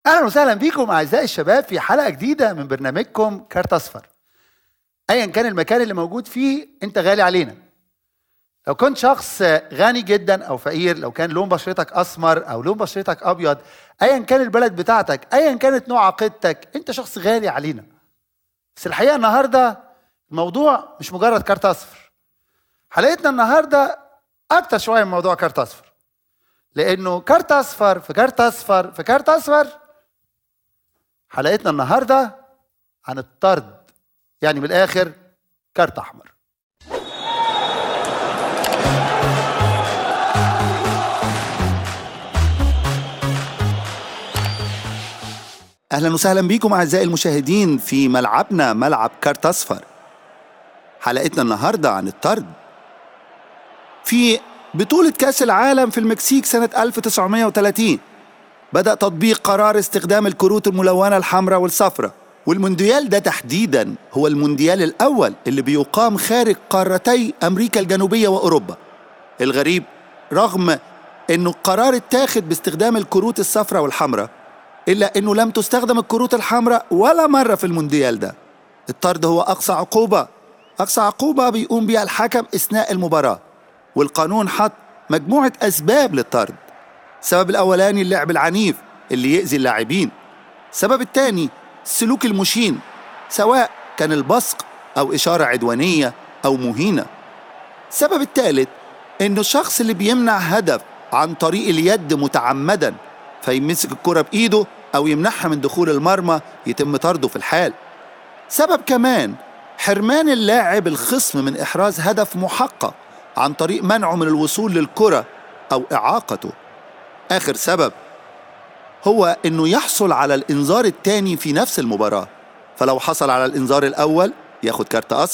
اهلا وسهلا بيكم اعزائي الشباب في حلقه جديده من برنامجكم كارت اصفر ايا كان المكان اللي موجود فيه انت غالي علينا لو كنت شخص غني جدا او فقير لو كان لون بشرتك اسمر او لون بشرتك ابيض ايا كان البلد بتاعتك ايا كانت نوع عقيدتك انت شخص غالي علينا بس الحقيقه النهارده الموضوع مش مجرد كارت اصفر حلقتنا النهارده اكتر شويه من موضوع كارت اصفر لانه كارت اصفر في كارت اصفر في كارت اصفر حلقتنا النهارده عن الطرد يعني من الاخر كارت احمر اهلا وسهلا بيكم اعزائي المشاهدين في ملعبنا ملعب كارت اصفر حلقتنا النهارده عن الطرد في بطولة كأس العالم في المكسيك سنة 1930 بدأ تطبيق قرار استخدام الكروت الملونة الحمراء والصفراء والمونديال ده تحديدا هو المونديال الأول اللي بيقام خارج قارتي أمريكا الجنوبية وأوروبا الغريب رغم أنه القرار اتاخد باستخدام الكروت الصفراء والحمراء إلا أنه لم تستخدم الكروت الحمراء ولا مرة في المونديال ده الطرد هو أقصى عقوبة أقصى عقوبة بيقوم بها الحكم أثناء المباراة والقانون حط مجموعة أسباب للطرد السبب الأولاني اللعب العنيف اللي يأذي اللاعبين السبب الثاني السلوك المشين سواء كان البصق أو إشارة عدوانية أو مهينة السبب الثالث إنه الشخص اللي بيمنع هدف عن طريق اليد متعمدا فيمسك الكرة بإيده أو يمنعها من دخول المرمى يتم طرده في الحال سبب كمان حرمان اللاعب الخصم من إحراز هدف محقق عن طريق منعه من الوصول للكرة أو إعاقته آخر سبب هو إنه يحصل على الإنذار الثاني في نفس المباراة فلو حصل على الإنذار الأول ياخد كارت أصفر